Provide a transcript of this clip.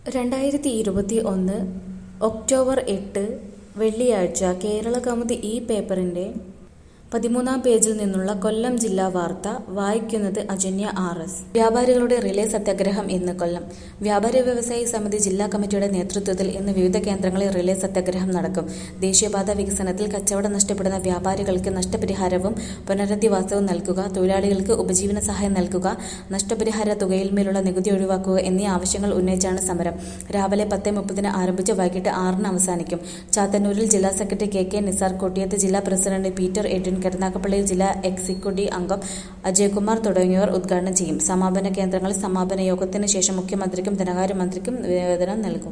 രണ്ടായിരത്തി ഇരുപത്തി ഒന്ന് ഒക്ടോബർ എട്ട് വെള്ളിയാഴ്ച കേരള കൗമുദി ഈ പേപ്പറിന്റെ പതിമൂന്നാം പേജിൽ നിന്നുള്ള കൊല്ലം ജില്ലാ വാർത്ത വായിക്കുന്നത് അജന്യ ആർ എസ് വ്യാപാരികളുടെ റിലേ സത്യാഗ്രഹം ഇന്ന് കൊല്ലം വ്യാപാരി വ്യവസായി സമിതി ജില്ലാ കമ്മിറ്റിയുടെ നേതൃത്വത്തിൽ ഇന്ന് വിവിധ കേന്ദ്രങ്ങളിൽ റിലേ സത്യാഗ്രഹം നടക്കും ദേശീയപാത വികസനത്തിൽ കച്ചവടം നഷ്ടപ്പെടുന്ന വ്യാപാരികൾക്ക് നഷ്ടപരിഹാരവും പുനരധിവാസവും നൽകുക തൊഴിലാളികൾക്ക് ഉപജീവന സഹായം നൽകുക നഷ്ടപരിഹാര തുകയിന്മേലുള്ള നികുതി ഒഴിവാക്കുക എന്നീ ആവശ്യങ്ങൾ ഉന്നയിച്ചാണ് സമരം രാവിലെ പത്ത് മുപ്പതിന് ആരംഭിച്ച് വൈകിട്ട് ആറിന് അവസാനിക്കും ചാത്തന്നൂരിൽ ജില്ലാ സെക്രട്ടറി കെ കെ നിസാർ കോട്ടിയത്ത് ജില്ലാ പ്രസിഡന്റ് പീറ്റർ എഡ്വിൻ കരുനാഗപ്പള്ളിയിൽ ജില്ലാ എക്സിക്യൂട്ടീവ് അംഗം അജയ്കുമാർ തുടങ്ങിയവർ ഉദ്ഘാടനം ചെയ്യും സമാപന കേന്ദ്രങ്ങളിൽ സമാപന യോഗത്തിന് ശേഷം മുഖ്യമന്ത്രിക്കും ധനകാര്യമന്ത്രിക്കും നിവേദനം നൽകും